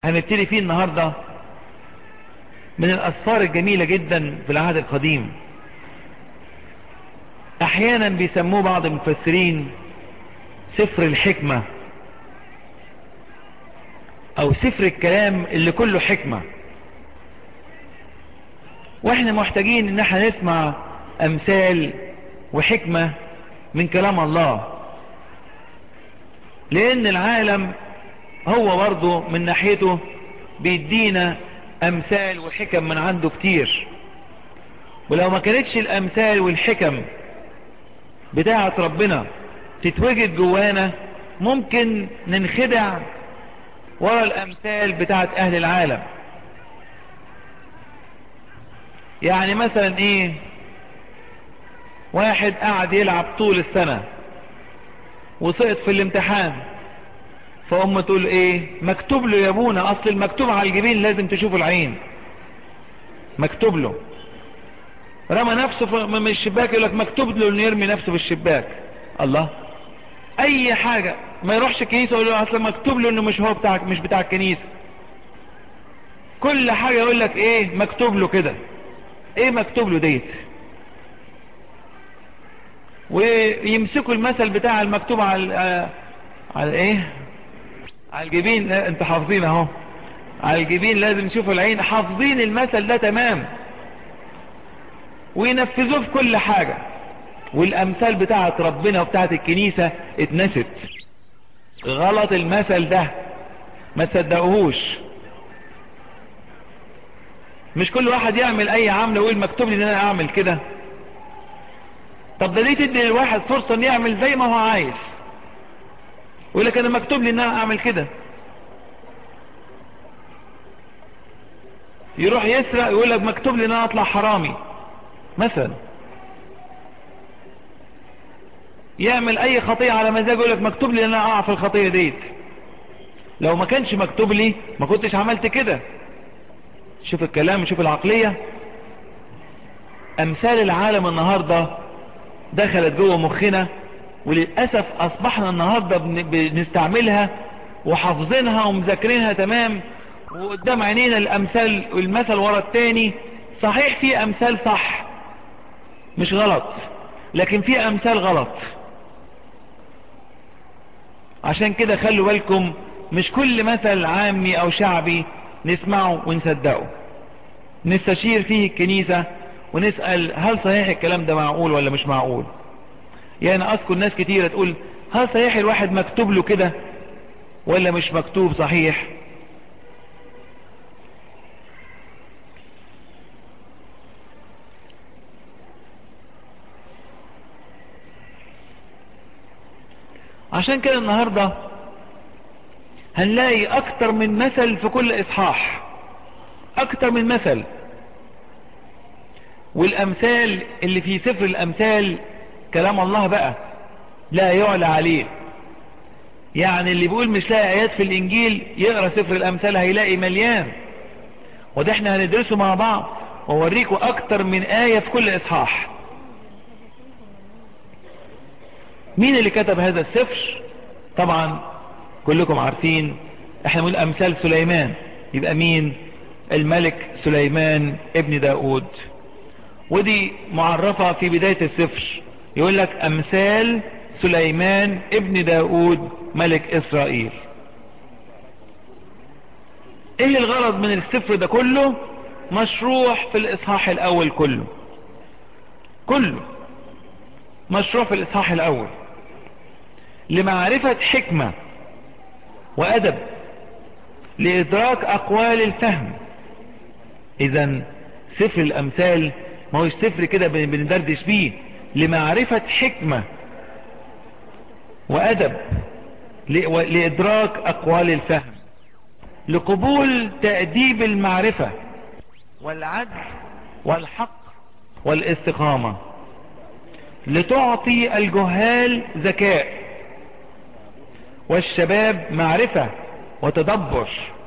هنبتدي فيه النهاردة من الأسفار الجميلة جدا في العهد القديم أحيانا بيسموه بعض المفسرين سفر الحكمة أو سفر الكلام اللي كله حكمة واحنا محتاجين ان احنا نسمع امثال وحكمة من كلام الله لان العالم هو برضه من ناحيته بيدينا امثال وحكم من عنده كتير ولو ما كانتش الامثال والحكم بتاعة ربنا تتوجد جوانا ممكن ننخدع ورا الامثال بتاعة اهل العالم يعني مثلا ايه واحد قاعد يلعب طول السنة وسقط في الامتحان فأم تقول ايه مكتوب له يا ابونا اصل المكتوب على الجبين لازم تشوف العين مكتوب له رمى نفسه من الشباك يقول لك مكتوب له انه يرمي نفسه في الشباك الله اي حاجة ما يروحش الكنيسة يقول له اصل مكتوب له انه مش هو بتاعك مش بتاع الكنيسة كل حاجة يقول لك ايه مكتوب له كده ايه مكتوب له ديت ويمسكوا المثل بتاع المكتوب على على ايه على الجبين انت حافظين اهو على الجبين لازم نشوف العين حافظين المثل ده تمام وينفذوه في كل حاجة والامثال بتاعت ربنا وبتاعت الكنيسة اتنست غلط المثل ده ما تصدقوهوش مش كل واحد يعمل اي عمل ويقول مكتوب لي ان انا اعمل كده طب ده ليه تدي للواحد فرصة ان يعمل زي ما هو عايز ويقول لك انا مكتوب لي ان انا اعمل كده يروح يسرق يقول لك مكتوب لي ان انا اطلع حرامي مثلا يعمل اي خطية على مزاجه يقول لك مكتوب لي ان انا اقع في الخطية ديت لو ما كانش مكتوب لي ما كنتش عملت كده شوف الكلام شوف العقلية امثال العالم النهاردة دخلت جوه مخنا وللأسف اصبحنا النهاردة بنستعملها وحافظينها ومذاكرينها تمام وقدام عينينا الامثال والمثل ورا التاني صحيح في امثال صح مش غلط لكن في امثال غلط عشان كده خلوا بالكم مش كل مثل عامي او شعبي نسمعه ونصدقه نستشير فيه الكنيسة ونسأل هل صحيح الكلام ده معقول ولا مش معقول يعني اذكر ناس كتيرة تقول هل صحيح الواحد مكتوب له كده ولا مش مكتوب صحيح عشان كده النهاردة هنلاقي اكتر من مثل في كل اصحاح اكتر من مثل والامثال اللي في سفر الامثال كلام الله بقى لا يعلى عليه يعني اللي بيقول مش لاقي ايات في الانجيل يقرأ سفر الامثال هيلاقي مليان وده احنا هندرسه مع بعض ووريكم اكتر من آية في كل اصحاح مين اللي كتب هذا السفر طبعا كلكم عارفين احنا بنقول امثال سليمان يبقى مين الملك سليمان ابن داود ودي معرفة في بداية السفر يقول لك امثال سليمان ابن داود ملك اسرائيل ايه الغرض من السفر ده كله مشروح في الاصحاح الاول كله كله مشروع في الاصحاح الاول لمعرفة حكمة وادب لادراك اقوال الفهم اذا سفر الامثال ما هو سفر كده بندردش بيه لمعرفة حكمة وادب لادراك اقوال الفهم لقبول تأديب المعرفة والعدل والحق والاستقامة لتعطي الجهال ذكاء والشباب معرفة وتدبر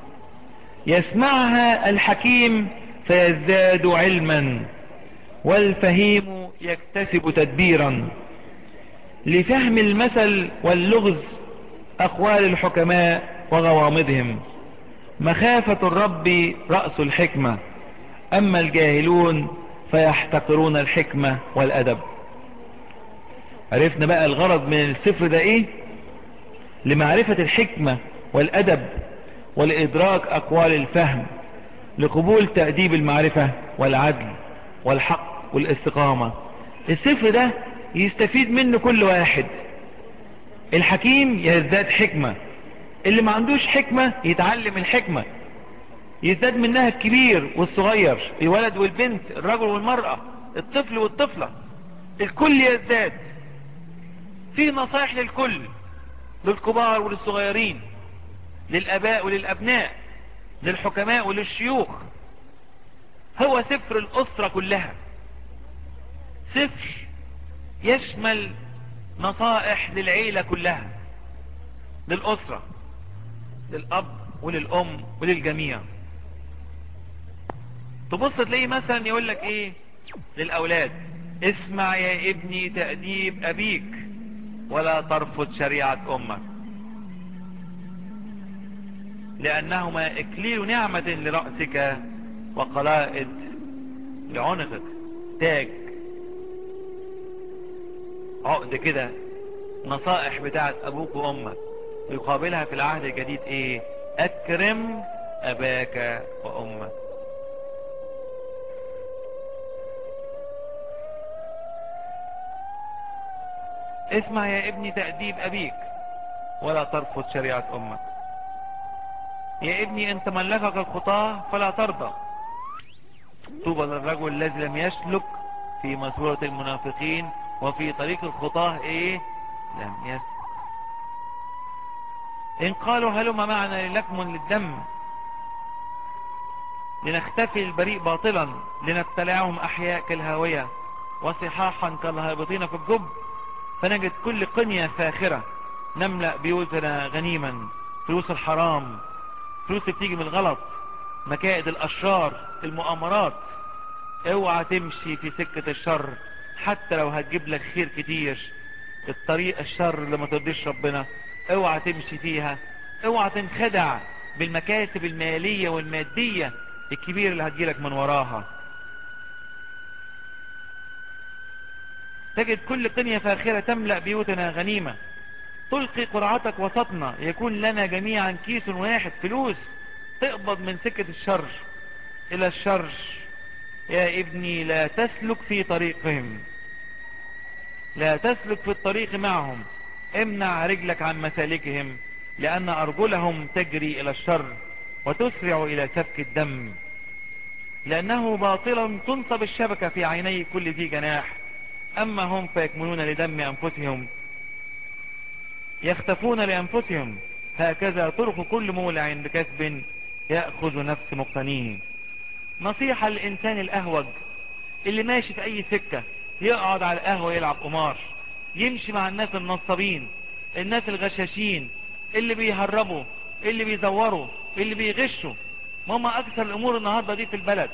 يسمعها الحكيم فيزداد علما والفهيم يكتسب تدبيرا لفهم المثل واللغز أقوال الحكماء وغوامضهم مخافة الرب رأس الحكمة أما الجاهلون فيحتقرون الحكمة والأدب عرفنا بقى الغرض من السفر ده ايه لمعرفة الحكمة والأدب ولإدراك أقوال الفهم لقبول تأديب المعرفة والعدل والحق والاستقامة السفر ده يستفيد منه كل واحد الحكيم يزداد حكمة اللي ما عندوش حكمة يتعلم الحكمة يزداد منها الكبير والصغير الولد والبنت الرجل والمرأة الطفل والطفلة الكل يزداد فيه نصائح للكل للكبار وللصغيرين للاباء وللابناء للحكماء وللشيوخ هو سفر الاسرة كلها سفر يشمل نصائح للعيلة كلها للأسرة للأب وللأم وللجميع تبص تلاقيه مثلا يقول لك ايه للأولاد اسمع يا ابني تأديب أبيك ولا ترفض شريعة أمك لأنهما إكليل نعمة لرأسك وقلائد لعنقك تاج عقد كده نصائح بتاعت أبوك وأمك يقابلها في العهد الجديد إيه أكرم أباك وأمك اسمع يا ابني تأديب أبيك ولا ترفض شريعة أمك يا ابني إن تملكك الخطاة فلا ترضى طوبى للرجل الذي لم يسلك في مسورة المنافقين وفي طريق الخطاة إيه لم يسلك إن قالوا هلم معنا للكم للدم لنختفي البريء باطلا لنبتلعهم أحياء كالهاوية وصحاحا كالهابطين في الجب فنجد كل قنية فاخرة نملأ بيوتنا غنيما فلوس الحرام فلوس بتيجي من الغلط مكائد الأشرار المؤامرات اوعى تمشي في سكة الشر حتى لو هتجيب لك خير كتير الطريق الشر اللي ما ترضيش ربنا اوعى تمشي فيها اوعى تنخدع بالمكاسب المالية والمادية الكبيرة اللي هتجيلك من وراها تجد كل قنية فاخرة تملأ بيوتنا غنيمة تلقي قرعتك وسطنا يكون لنا جميعا كيس واحد فلوس تقبض من سكة الشر الى الشر يا ابني لا تسلك في طريقهم لا تسلك في الطريق معهم امنع رجلك عن مسالكهم لان ارجلهم تجري الى الشر وتسرع الى سفك الدم لانه باطلا تنصب الشبكة في عيني كل ذي جناح اما هم فيكمنون لدم انفسهم يختفون لانفسهم هكذا طرق كل مولع بكسب يأخذ نفس مقتنيه نصيحة للإنسان الأهوج اللي ماشي في أي سكة يقعد على القهوة يلعب قمار يمشي مع الناس النصابين الناس الغشاشين اللي بيهربوا اللي بيزوروا اللي بيغشوا ماما أكثر الأمور النهاردة دي في البلد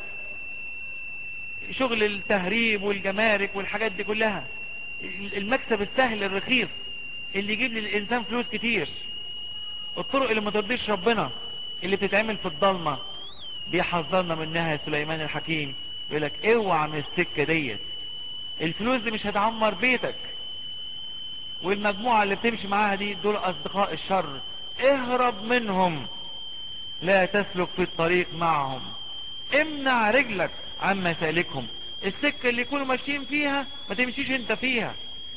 شغل التهريب والجمارك والحاجات دي كلها المكسب السهل الرخيص اللي يجيب للإنسان فلوس كتير الطرق اللي ما ترضيش ربنا اللي بتتعمل في الضلمة بيحذرنا منها سليمان الحكيم يقول لك اوعى من السكة ديت الفلوس دي مش هتعمر بيتك والمجموعة اللي بتمشي معاها دي دول اصدقاء الشر اهرب منهم لا تسلك في الطريق معهم امنع رجلك عن مسالكهم السكة اللي يكونوا ماشيين فيها ما تمشيش انت فيها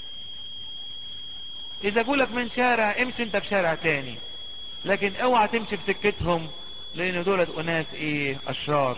اذا قولك من شارع امشي انت في شارع تاني لكن اوعى تمشي في سكتهم لان دولت اناس ايه اشرار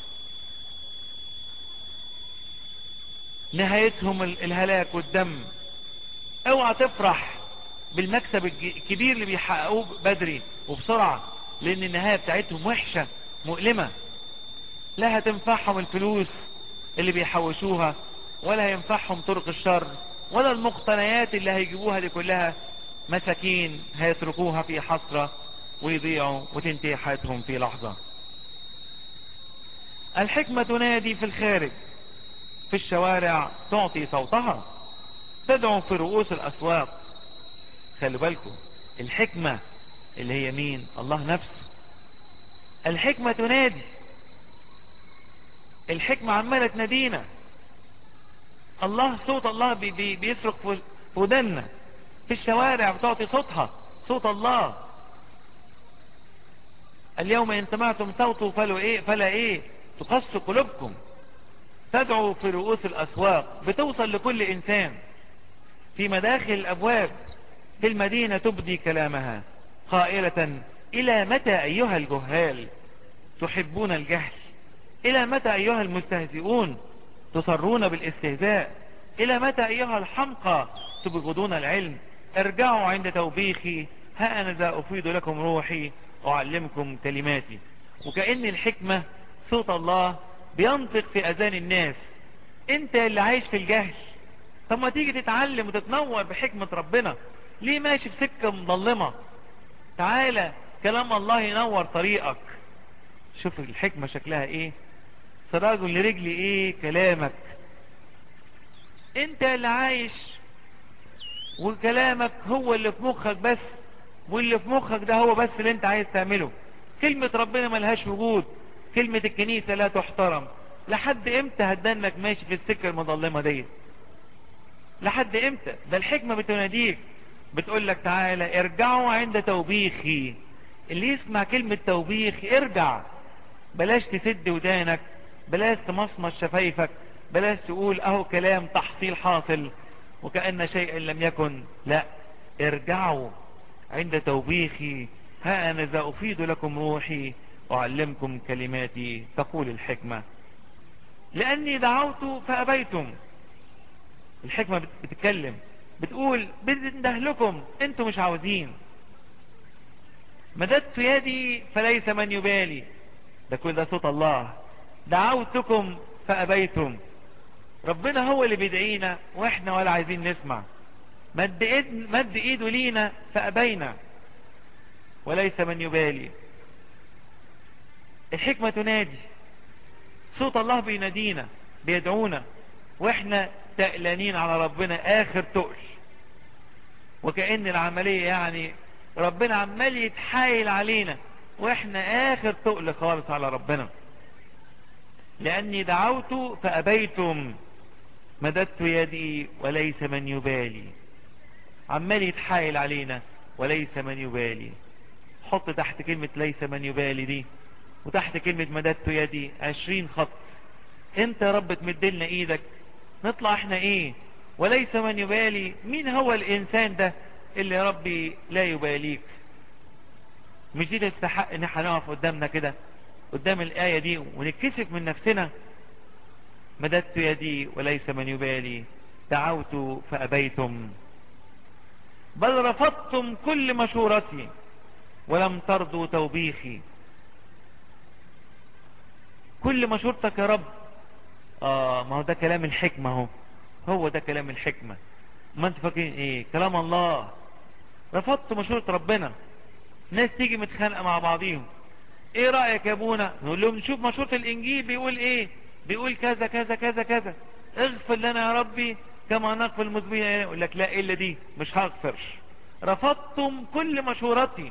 نهايتهم الهلاك والدم اوعى تفرح بالمكسب الكبير اللي بيحققوه بدري وبسرعة لان النهاية بتاعتهم وحشة مؤلمة لا هتنفعهم الفلوس اللي بيحوشوها ولا ينفعهم طرق الشر ولا المقتنيات اللي هيجيبوها دي كلها مساكين هيتركوها في حسرة ويضيعوا وتنتهي حياتهم في لحظة الحكمة تنادي في الخارج في الشوارع تعطي صوتها تدعو في رؤوس الأسواق خلوا بالكم الحكمة اللي هي مين الله نفسه الحكمة تنادي الحكمة عمالة تنادينا الله صوت الله بي بي بيصرخ في ودنا في الشوارع بتعطي صوتها صوت الله اليوم ان سمعتم صوته فلو ايه فلا ايه تقص قلوبكم تدعو في رؤوس الاسواق بتوصل لكل انسان في مداخل الابواب في المدينة تبدي كلامها قائلة الى متى ايها الجهال تحبون الجهل الى متى ايها المستهزئون تصرون بالاستهزاء الى متى ايها الحمقى تبغضون العلم ارجعوا عند توبيخي ها انا ذا افيد لكم روحي اعلمكم كلماتي وكأن الحكمة صوت الله بينطق في اذان الناس انت اللي عايش في الجهل طب ما تيجي تتعلم وتتنور بحكمة ربنا ليه ماشي في سكة مظلمة تعالى كلام الله ينور طريقك شوف الحكمة شكلها ايه سراج لرجلي ايه كلامك انت اللي عايش وكلامك هو اللي في مخك بس واللي في مخك ده هو بس اللي انت عايز تعمله كلمة ربنا ملهاش وجود كلمة الكنيسة لا تحترم لحد امتى هتدنك ماشي في السكة المظلمة دي لحد امتى ده الحكمة بتناديك بتقول لك تعالى ارجعوا عند توبيخي اللي يسمع كلمة توبيخ ارجع بلاش تسد ودانك بلاش تمصمص شفايفك بلاش تقول اهو كلام تحصيل حاصل وكأن شيء لم يكن لا ارجعوا عند توبيخي ها انا ذا افيد لكم روحي اعلمكم كلماتي تقول الحكمة لاني دعوت فابيتم الحكمة بتتكلم بتقول بنده لكم انتم مش عاوزين مددت يدي فليس من يبالي ده كل ده صوت الله دعوتكم فأبيتم ربنا هو اللي بيدعينا واحنا ولا عايزين نسمع مد, إيد مد ايده لينا فأبينا وليس من يبالي الحكمة تنادي صوت الله بينادينا بيدعونا واحنا تقلانين على ربنا اخر تقل وكأن العملية يعني ربنا عمال يتحايل علينا واحنا اخر تقل خالص على ربنا لاني دعوت فابيتم مددت يدي وليس من يبالي عمال يتحايل علينا وليس من يبالي حط تحت كلمة ليس من يبالي دي وتحت كلمة مددت يدي عشرين خط انت يا رب تمدلنا ايدك نطلع احنا ايه وليس من يبالي مين هو الانسان ده اللي يا ربي لا يباليك مش دي تستحق ان احنا نقف قدامنا كده قدام الآية دي ونتكسف من نفسنا مددت يدي وليس من يبالي دعوت فأبيتم بل رفضتم كل مشورتي ولم ترضوا توبيخي كل مشورتك يا رب اه ما هو ده كلام الحكمة هو هو ده كلام الحكمة ما انت فاكرين ايه كلام الله رفضت مشورة ربنا ناس تيجي متخانقة مع بعضيهم ايه رأيك يا ابونا نقول لهم نشوف مشورة الانجيل بيقول ايه بيقول كذا كذا كذا كذا اغفر لنا يا ربي كما نغفر المذنبين يقول لك لا الا دي مش هغفر رفضتم كل مشورتي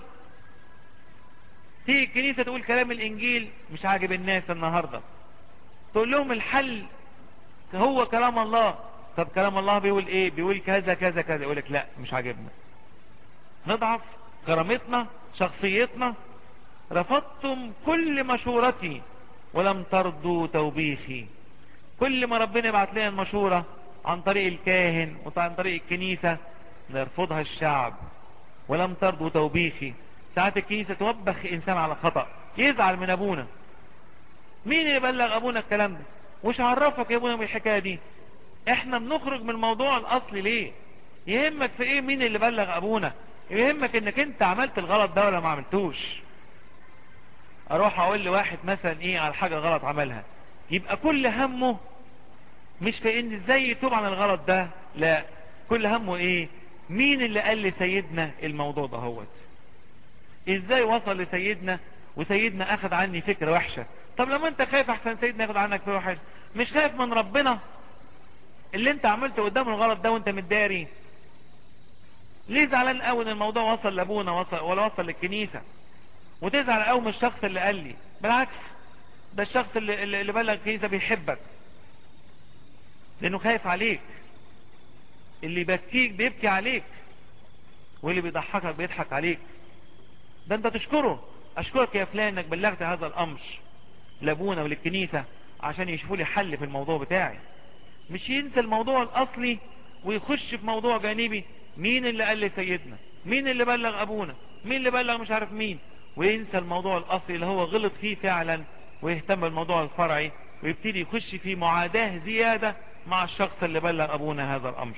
تيجي الكنيسة تقول كلام الانجيل مش عاجب الناس النهاردة تقول لهم الحل هو كلام الله طب كلام الله بيقول ايه بيقول كذا كذا كذا يقول لك لا مش عاجبنا نضعف كرامتنا شخصيتنا رفضتم كل مشورتي ولم ترضوا توبيخي كل ما ربنا يبعت لنا المشورة عن طريق الكاهن وعن طريق الكنيسة نرفضها الشعب ولم ترضوا توبيخي ساعات الكنيسة توبخ انسان على خطأ يزعل من ابونا مين اللي بلغ ابونا الكلام ده وش عرفك يا ابونا بالحكاية دي احنا بنخرج من الموضوع الاصلي ليه يهمك في ايه مين اللي بلغ ابونا يهمك انك انت عملت الغلط ده ولا ما عملتوش اروح اقول لواحد مثلا ايه على حاجة غلط عملها يبقى كل همه مش في ان ازاي يتوب عن الغلط ده لا كل همه ايه مين اللي قال لسيدنا الموضوع ده هوت ازاي وصل لسيدنا وسيدنا اخذ عني فكرة وحشة طب لما انت خايف احسن سيدنا ياخد عنك فكرة وحشة مش خايف من ربنا اللي انت عملته قدام الغلط ده وانت متداري ليه زعلان قوي ان الموضوع وصل لابونا وصل ولا وصل للكنيسة وتزعل قوي من الشخص اللي قال لي بالعكس ده الشخص اللي, اللي اللي بلغ كيسة بيحبك لانه خايف عليك اللي يبكيك بيبكي عليك واللي بيضحكك بيضحك عليك ده انت تشكره اشكرك يا فلان انك بلغت هذا الامر لابونا وللكنيسة عشان يشوفوا لي حل في الموضوع بتاعي مش ينسى الموضوع الاصلي ويخش في موضوع جانبي مين اللي قال لسيدنا مين اللي بلغ ابونا مين اللي بلغ مش عارف مين وينسى الموضوع الاصلي اللي هو غلط فيه فعلا ويهتم بالموضوع الفرعي ويبتدي يخش في معاداة زيادة مع الشخص اللي بلغ ابونا هذا الامر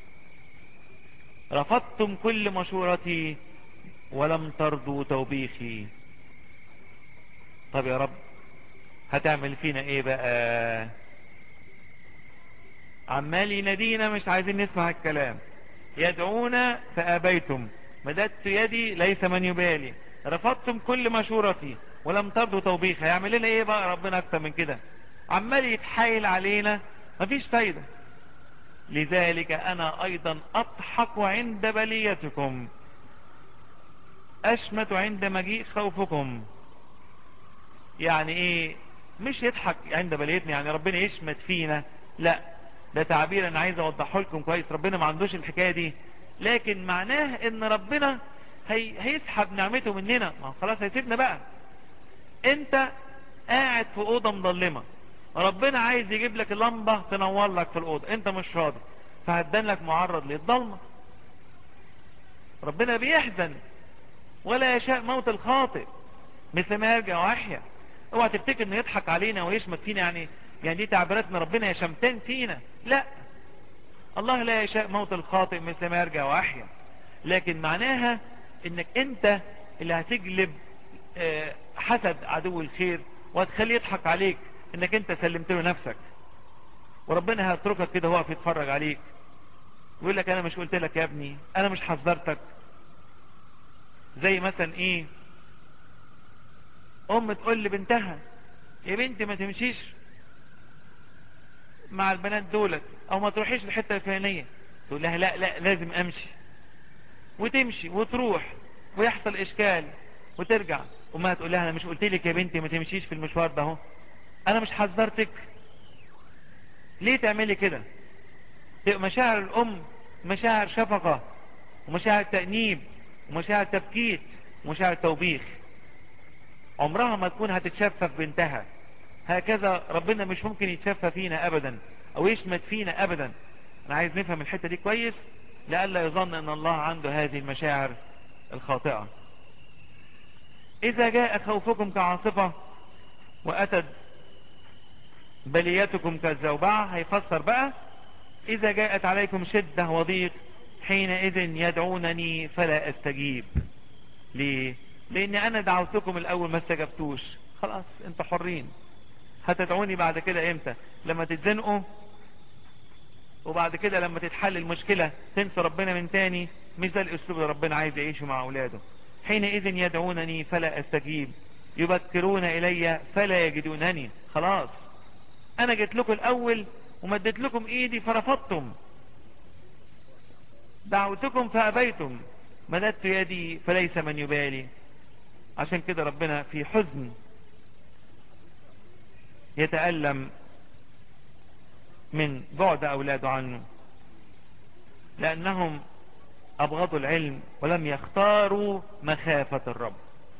رفضتم كل مشورتي ولم ترضوا توبيخي طب يا رب هتعمل فينا ايه بقى عمال ينادينا مش عايزين نسمع الكلام يدعونا فابيتم مددت يدي ليس من يبالي رفضتم كل مشورتي ولم ترضوا توبيخي هيعمل لنا ايه بقى ربنا اكتر من كده عمال يتحايل علينا مفيش فايدة لذلك انا ايضا اضحك عند بليتكم اشمت عند مجيء خوفكم يعني ايه مش يضحك عند بليتنا يعني ربنا يشمت فينا لا ده تعبير انا عايز اوضحه لكم كويس ربنا ما عندوش الحكايه دي لكن معناه ان ربنا هي هيسحب نعمته مننا ما خلاص هيسيبنا بقى انت قاعد في اوضه مظلمه ربنا عايز يجيب لك لمبه تنور لك في الاوضه انت مش راضي فهدن لك معرض للضلمه ربنا بيحزن ولا يشاء موت الخاطئ مثل ما يرجع واحيا اوعى تفتكر انه يضحك علينا ويشمت فينا يعني يعني دي تعبيرات من ربنا يا شمتان فينا لا الله لا يشاء موت الخاطئ مثل ما يرجع واحيا لكن معناها انك انت اللي هتجلب حسد عدو الخير وهتخليه يضحك عليك انك انت سلمت له نفسك وربنا هيتركك كده هو يتفرج عليك ويقول لك انا مش قلت لك يا ابني انا مش حذرتك زي مثلا ايه ام تقول لبنتها يا بنتي ما تمشيش مع البنات دولت او ما تروحيش الحتة الفلانية تقول لها لا لا لازم امشي وتمشي وتروح ويحصل اشكال وترجع امها تقول لها انا مش قلت لك يا بنتي ما تمشيش في المشوار ده اهو انا مش حذرتك ليه تعملي كده تبقى مشاعر الام مشاعر شفقة ومشاعر تأنيب ومشاعر تبكيت ومشاعر توبيخ عمرها ما تكون هتتشفى في بنتها هكذا ربنا مش ممكن يتشفى فينا ابدا او يشمت فينا ابدا انا عايز نفهم الحتة دي كويس لألا يظن ان الله عنده هذه المشاعر الخاطئة اذا جاء خوفكم كعاصفة واتت بليتكم كالزوبعة هيفسر بقى اذا جاءت عليكم شدة وضيق حينئذ يدعونني فلا استجيب ليه لان انا دعوتكم الاول ما استجبتوش خلاص انتوا حرين هتدعوني بعد كده امتى لما تتزنقوا وبعد كده لما تتحل المشكلة تنسوا ربنا من تاني مش ده الاسلوب اللي ربنا عايز يعيشه مع اولاده حينئذ يدعونني فلا استجيب يبكرون الي فلا يجدونني خلاص انا جيت لكم الاول ومدت لكم ايدي فرفضتم دعوتكم فابيتم مددت يدي فليس من يبالي عشان كده ربنا في حزن يتألم من بعد أولاده عنه لأنهم أبغضوا العلم ولم يختاروا مخافة الرب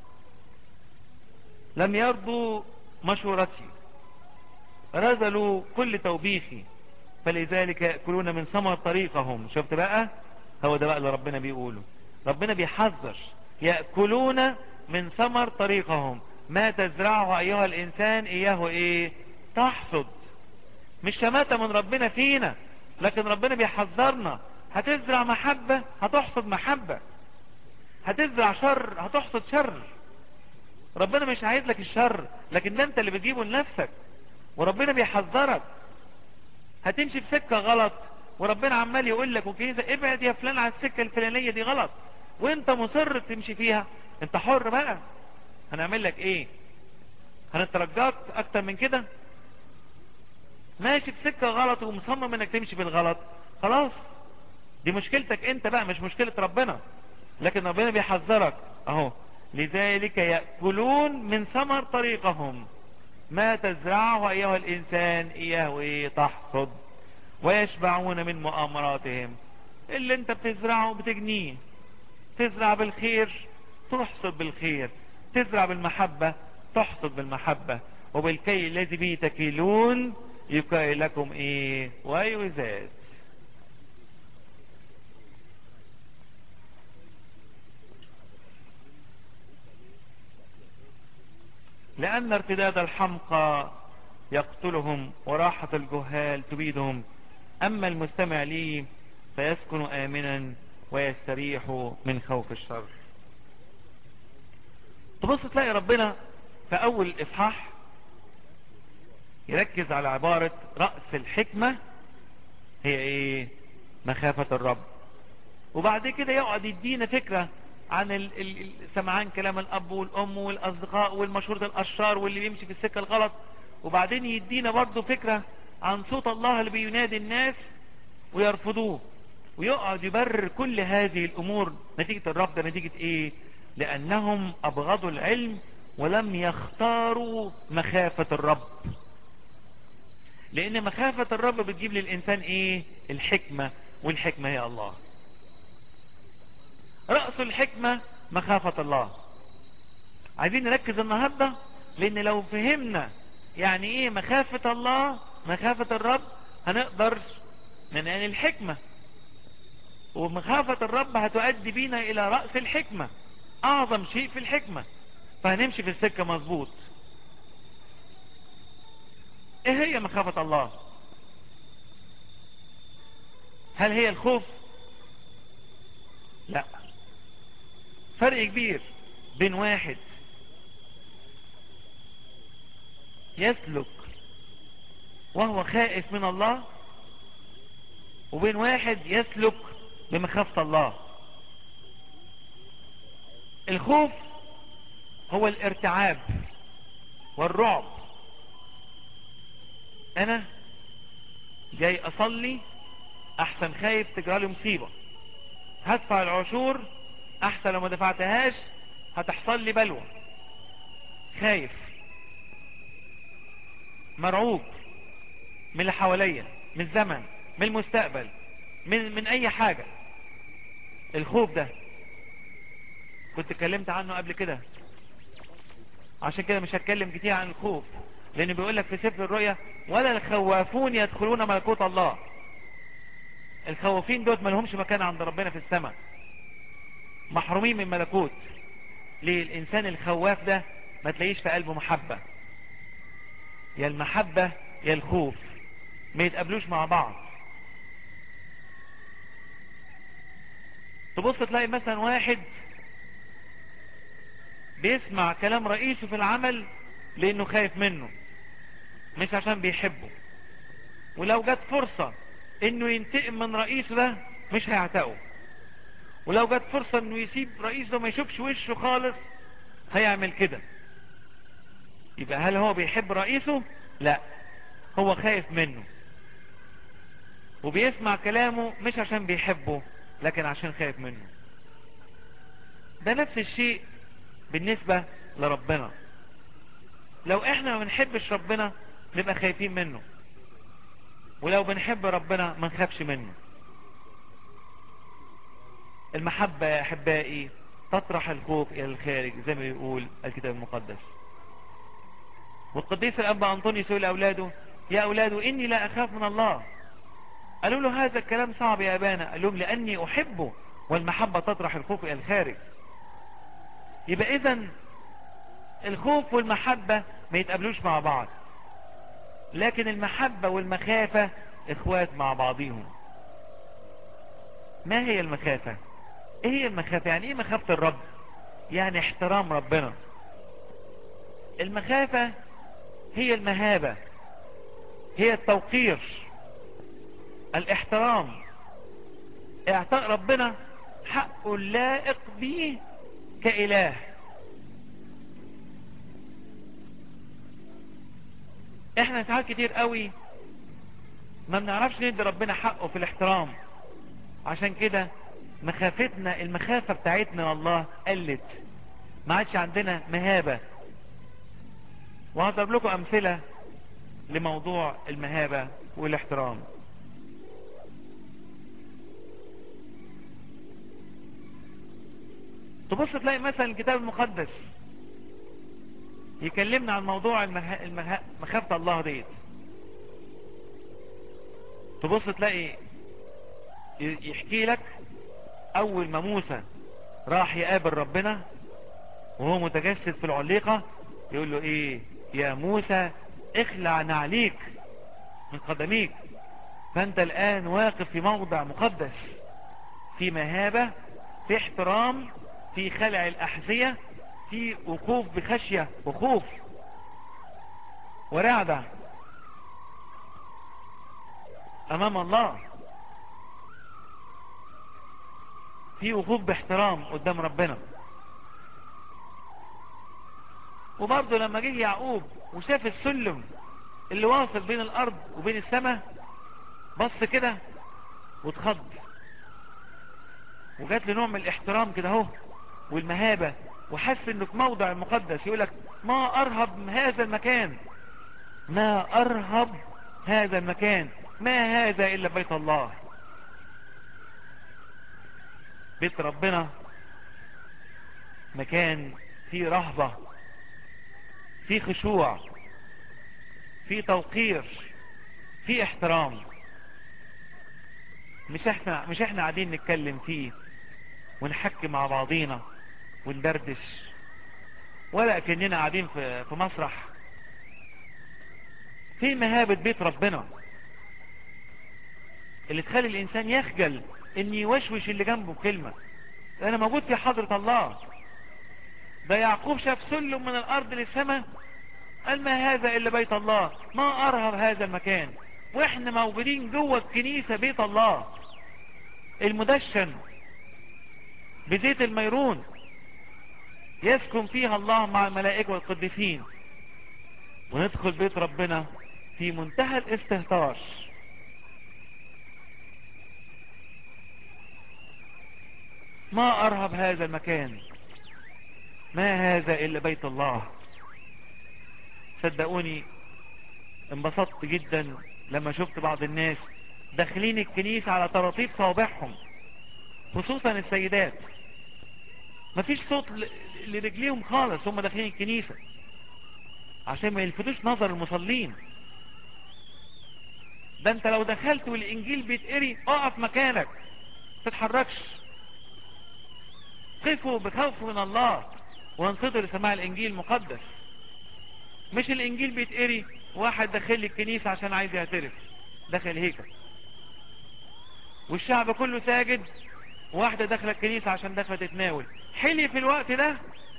لم يرضوا مشورتي رذلوا كل توبيخي فلذلك يأكلون من ثمر طريقهم شفت بقى هو ده بقى اللي ربنا بيقوله ربنا بيحذر يأكلون من ثمر طريقهم ما تزرعه ايها الانسان اياه ايه تحصد مش شماتة من ربنا فينا لكن ربنا بيحذرنا هتزرع محبة هتحصد محبة هتزرع شر هتحصد شر ربنا مش عايز لك الشر لكن ده انت اللي بتجيبه لنفسك وربنا بيحذرك هتمشي في سكة غلط وربنا عمال يقول لك وكيزة ابعد يا فلان على السكة الفلانية دي غلط وانت مصر تمشي فيها انت حر بقى هنعمل لك ايه هنترجاك اكتر من كده ماشي في سكة غلط ومصمم انك تمشي بالغلط خلاص دي مشكلتك انت بقى مش مشكلة ربنا لكن ربنا بيحذرك اهو لذلك يأكلون من ثمر طريقهم ما تزرعه أيها الإنسان إياه إيه تحصد ويشبعون من مؤامراتهم اللي انت بتزرعه بتجنيه تزرع بالخير تحصد بالخير تزرع بالمحبة تحصد بالمحبة وبالكي الذي به تكيلون يكاي لكم ايه ويزاد لأن ارتداد الحمقى يقتلهم وراحة الجهال تبيدهم أما المستمع لي فيسكن آمنا ويستريح من خوف الشر تبص تلاقي ربنا في أول إصحاح يركز على عبارة رأس الحكمة هي ايه مخافة الرب وبعد كده يقعد يدينا فكرة عن ال- ال- ال- سمعان كلام الاب والام والاصدقاء والمشورة الاشرار واللي بيمشي في السكة الغلط وبعدين يدينا برضو فكرة عن صوت الله اللي بينادي الناس ويرفضوه ويقعد يبرر كل هذه الامور نتيجة الرفض نتيجة ايه لانهم ابغضوا العلم ولم يختاروا مخافة الرب لان مخافة الرب بتجيب للانسان ايه الحكمة والحكمة هي الله رأس الحكمة مخافة الله عايزين نركز النهاردة لان لو فهمنا يعني ايه مخافة الله مخافة الرب هنقدر ننال الحكمة ومخافة الرب هتؤدي بينا الى رأس الحكمة اعظم شيء في الحكمة فهنمشي في السكة مظبوط ايه هي مخافة الله هل هي الخوف لا فرق كبير بين واحد يسلك وهو خائف من الله وبين واحد يسلك بمخافة الله الخوف هو الارتعاب والرعب انا جاي اصلي احسن خايف تجرالي مصيبة هدفع العشور احسن لو ما دفعتهاش هتحصل لي بلوى خايف مرعوب من اللي حواليا من الزمن من المستقبل من من اي حاجة الخوف ده كنت اتكلمت عنه قبل كده عشان كده مش هتكلم كتير عن الخوف لان بيقول لك في سفر الرؤيا ولا الخوافون يدخلون ملكوت الله الخوافين دوت ما لهمش مكان عند ربنا في السماء محرومين من ملكوت ليه الانسان الخواف ده ما تلاقيش في قلبه محبة يا المحبة يا الخوف ما يتقابلوش مع بعض تبص تلاقي مثلا واحد بيسمع كلام رئيسه في العمل لانه خايف منه مش عشان بيحبه ولو جت فرصة انه ينتقم من رئيسه ده مش هيعتقه ولو جت فرصة انه يسيب رئيسه ما يشوفش وشه خالص هيعمل كده يبقى هل هو بيحب رئيسه لا هو خايف منه وبيسمع كلامه مش عشان بيحبه لكن عشان خايف منه ده نفس الشيء بالنسبة لربنا لو احنا ما بنحبش ربنا نبقى خايفين منه ولو بنحب ربنا ما نخافش منه المحبة يا احبائي تطرح الخوف الى الخارج زي ما يقول الكتاب المقدس والقديس الاب انطونيوس يقول لاولاده يا اولاد اني لا اخاف من الله قالوا له هذا الكلام صعب يا ابانا قال لهم لاني احبه والمحبة تطرح الخوف الى الخارج يبقى اذا الخوف والمحبة ما يتقابلوش مع بعض لكن المحبة والمخافة اخوات مع بعضهم ما هي المخافة ايه هي المخافة يعني ايه مخافة الرب يعني احترام ربنا المخافة هي المهابة هي التوقير الاحترام اعطاء ربنا حقه اللائق به كإله احنا ساعات كتير قوي ما بنعرفش ندي ربنا حقه في الاحترام عشان كده مخافتنا المخافة بتاعتنا والله قلت ما عادش عندنا مهابة وهضرب لكم امثلة لموضوع المهابة والاحترام تبص تلاقي مثلا الكتاب المقدس يكلمنا عن موضوع المه... المه... مخافة الله ديت تبص تلاقي يحكي لك اول ما موسى راح يقابل ربنا وهو متجسد في العليقة يقول له ايه يا موسى اخلع نعليك من قدميك فانت الان واقف في موضع مقدس في مهابة في احترام في خلع الاحذية في وقوف بخشية وخوف ورعدة امام الله في وقوف باحترام قدام ربنا وبرضه لما جه يعقوب وشاف السلم اللي واصل بين الارض وبين السماء بص كده واتخض وجات له نوع من الاحترام كده اهو والمهابة وحس انه في موضع المقدس يقولك ما ارهب من هذا المكان ما ارهب هذا المكان ما هذا الا بيت الله بيت ربنا مكان فيه رهبة فيه خشوع فيه توقير فيه احترام مش احنا مش احنا قاعدين نتكلم فيه ونحكي مع بعضينا وندردش ولا كأننا قاعدين في في مسرح في مهابة بيت ربنا اللي تخلي الانسان يخجل ان يوشوش اللي جنبه بكلمة انا موجود في حضرة الله ده يعقوب شاف سلم من الارض للسماء قال ما هذا الا بيت الله ما ارهب هذا المكان واحنا موجودين جوه الكنيسة بيت الله المدشن بزيت الميرون يسكن فيها الله مع الملائكة والقديسين وندخل بيت ربنا في منتهى الاستهتار ما ارهب هذا المكان ما هذا الا بيت الله صدقوني انبسطت جدا لما شفت بعض الناس داخلين الكنيسة على طراطيف صوابعهم خصوصا السيدات مفيش صوت لرجليهم خالص هم داخلين الكنيسة عشان ما يلفتوش نظر المصلين ده انت لو دخلت والانجيل بيتقري اقف مكانك تتحركش قفوا بخوف من الله وانصتوا لسماع الانجيل المقدس مش الانجيل بيتقري واحد داخل الكنيسة عشان عايز يعترف داخل هيكل والشعب كله ساجد واحدة داخلة الكنيسة عشان داخلة تتناول حلي في الوقت ده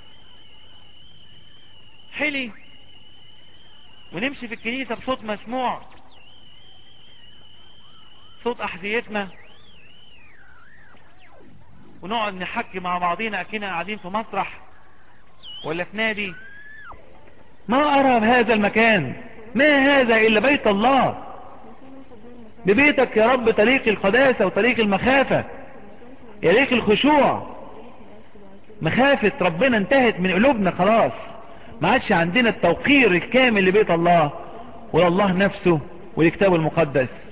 حلي ونمشي في الكنيسة بصوت مسموع صوت احذيتنا ونقعد نحكي مع بعضينا اكينا قاعدين في مسرح ولا في نادي ما أرهب هذا المكان ما هذا إلا بيت الله ببيتك يا رب طريق القداسة وطريق المخافة يليق الخشوع مخافة ربنا انتهت من قلوبنا خلاص ما عادش عندنا التوقير الكامل لبيت الله ولله نفسه والكتاب المقدس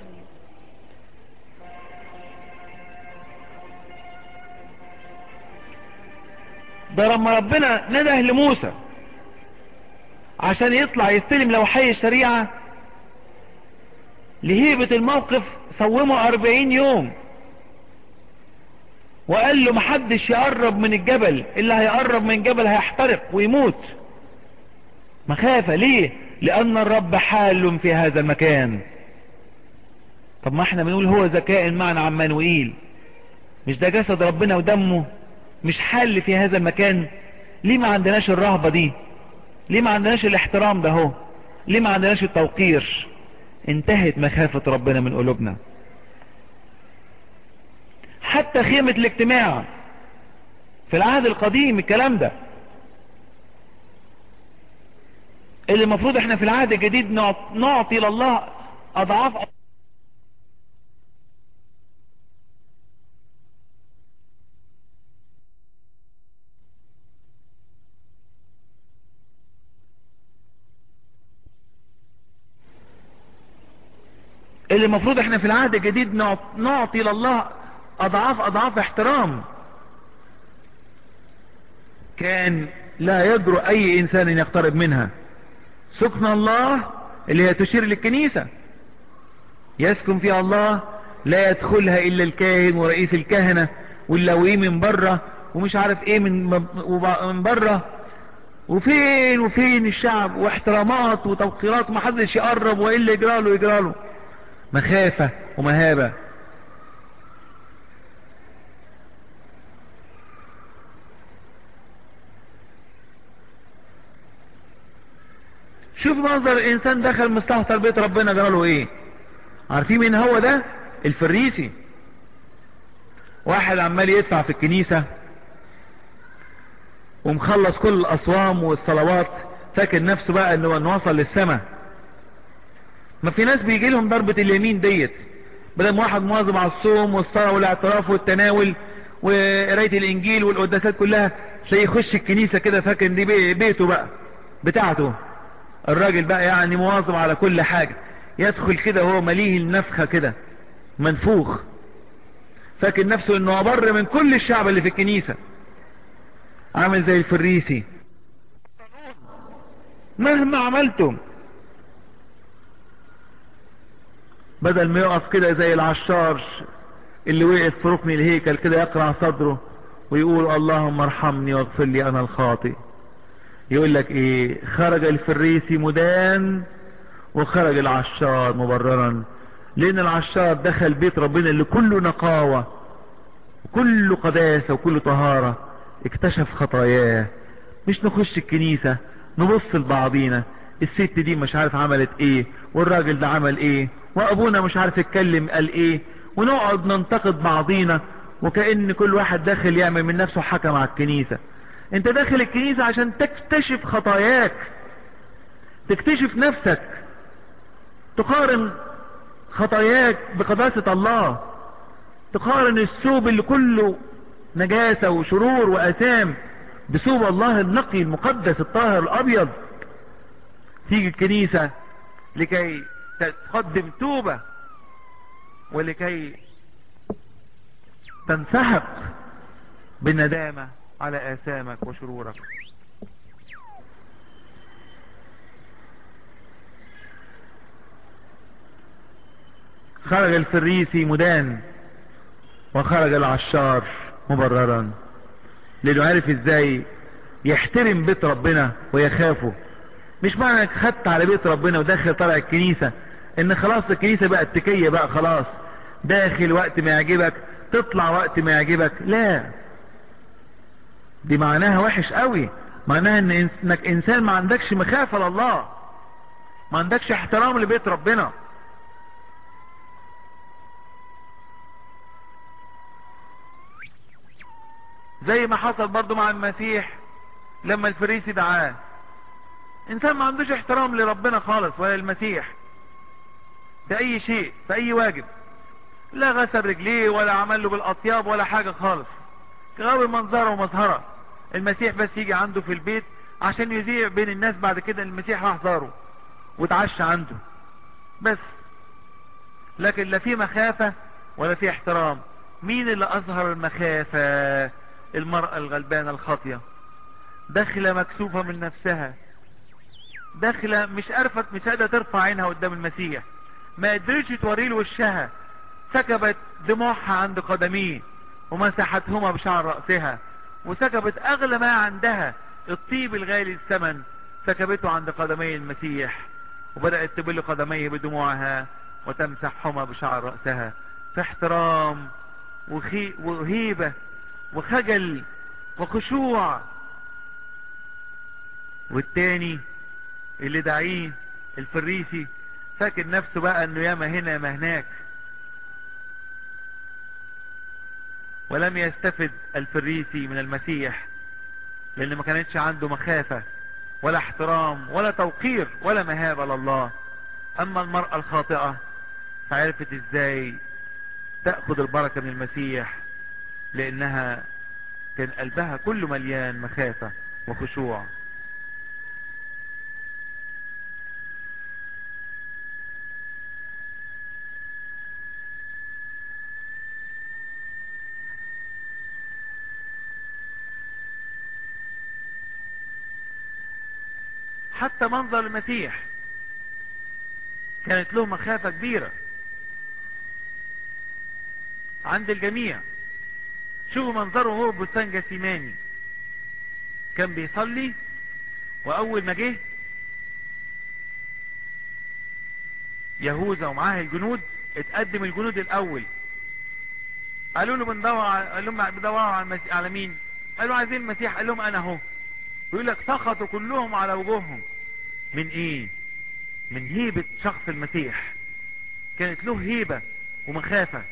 ده لما ربنا نده لموسى عشان يطلع يستلم لوحي الشريعة لهيبة الموقف صومه أربعين يوم وقال له محدش يقرب من الجبل اللي هيقرب من الجبل هيحترق ويموت مخافة ليه لأن الرب حال في هذا المكان طب ما احنا بنقول هو ذكاء معنا عمانوئيل مش ده جسد ربنا ودمه مش حل في هذا المكان ليه ما عندناش الرهبة دي ليه ما عندناش الاحترام ده هو ليه ما عندناش التوقير انتهت مخافة ربنا من قلوبنا حتى خيمة الاجتماع في العهد القديم الكلام ده اللي المفروض احنا في العهد الجديد نعطي لله اضعاف اللي المفروض احنا في العهد الجديد نعط- نعطي لله اضعاف اضعاف احترام كان لا يجرؤ اي انسان ان يقترب منها سكن الله اللي هي تشير للكنيسة يسكن فيها الله لا يدخلها الا الكاهن ورئيس الكهنة واللوي من بره ومش عارف ايه من وب- من بره وفين وفين الشعب واحترامات وتوقيرات ومحدش يقرب والا يجراله يجراله مخافة ومهابة شوف منظر الانسان دخل مستهتر بيت ربنا جراله ايه عارفين مين هو ده الفريسي واحد عمال يدفع في الكنيسة ومخلص كل الاصوام والصلوات فاكر نفسه بقى انه انه وصل للسماء ما في ناس بيجي لهم ضربة اليمين ديت بدل ما واحد مواظب على الصوم والصلاة والاعتراف والتناول وقراية الانجيل والقداسات كلها تلاقيه يخش الكنيسة كده فاكر ان دي بي- بيته بقى بتاعته الراجل بقى يعني مواظب على كل حاجة يدخل كده وهو مليه النفخة كده منفوخ فاكر نفسه انه ابر من كل الشعب اللي في الكنيسة عامل زي الفريسي مهما عملتم بدل ما يقف كده زي العشار اللي وقف في ركن الهيكل كده يقرع صدره ويقول اللهم ارحمني واغفر لي انا الخاطئ يقول لك ايه خرج الفريسي مدان وخرج العشار مبررا لان العشار دخل بيت ربنا اللي كله نقاوة وكله قداسة وكله طهارة اكتشف خطاياه مش نخش الكنيسة نبص لبعضينا الست دي مش عارف عملت ايه والراجل ده عمل ايه وابونا مش عارف يتكلم قال ايه ونقعد ننتقد بعضينا وكأن كل واحد داخل يعمل من نفسه حكم على الكنيسة انت داخل الكنيسة عشان تكتشف خطاياك تكتشف نفسك تقارن خطاياك بقداسة الله تقارن الثوب اللي كله نجاسة وشرور وأثام بثوب الله النقي المقدس الطاهر الأبيض تيجي الكنيسة لكي تقدم توبة ولكي تنسحق بالندامة على آثامك وشرورك خرج الفريسي مدان وخرج العشار مبررا لانه عارف ازاي يحترم بيت ربنا ويخافه مش معنى انك خدت على بيت ربنا وداخل طالع الكنيسة ان خلاص الكنيسة بقت تكية بقى خلاص داخل وقت ما يعجبك تطلع وقت ما يعجبك لا دي معناها وحش قوي معناها ان انك انسان ما عندكش مخافة لله ما عندكش احترام لبيت ربنا زي ما حصل برضو مع المسيح لما الفريسي دعاه انسان ما عندوش احترام لربنا خالص ولا المسيح في اي شيء في اي واجب لا غسل رجليه ولا عمل له بالاطياب ولا حاجة خالص غاوي منظره ومظهره المسيح بس يجي عنده في البيت عشان يذيع بين الناس بعد كده إن المسيح راح زاره وتعشى عنده بس لكن لا في مخافة ولا في احترام مين اللي اظهر المخافة المرأة الغلبانة الخاطية داخلة مكسوفة من نفسها داخلة مش عارفة مش قادرة ترفع عينها قدام المسيح ما قدرتش توري له وشها سكبت دموعها عند قدميه ومسحتهما بشعر رأسها وسكبت اغلى ما عندها الطيب الغالي الثمن سكبته عند قدمي المسيح وبدأت تبل قدميه بدموعها وتمسحهما بشعر رأسها في احترام وخي وهيبة وخجل وخشوع والتاني اللي دعيه الفريسي فاكر نفسه بقى انه ياما هنا ياما هناك ولم يستفد الفريسي من المسيح لان ما كانتش عنده مخافة ولا احترام ولا توقير ولا مهابة لله اما المرأة الخاطئة فعرفت ازاي تأخذ البركة من المسيح لانها كان قلبها كله مليان مخافة وخشوع حتى منظر المسيح كانت له مخافة كبيرة عند الجميع شوفوا منظره هو بستان جسيماني كان بيصلي واول ما جه يهوذا ومعاه الجنود اتقدم الجنود الاول قالوا له بندور على قال لهم بندوروا على المسيح على مين قالوا عايزين المسيح قال لهم انا اهو يقول لك سخطوا كلهم على وجوههم من ايه من هيبة شخص المسيح كانت له هيبة ومخافة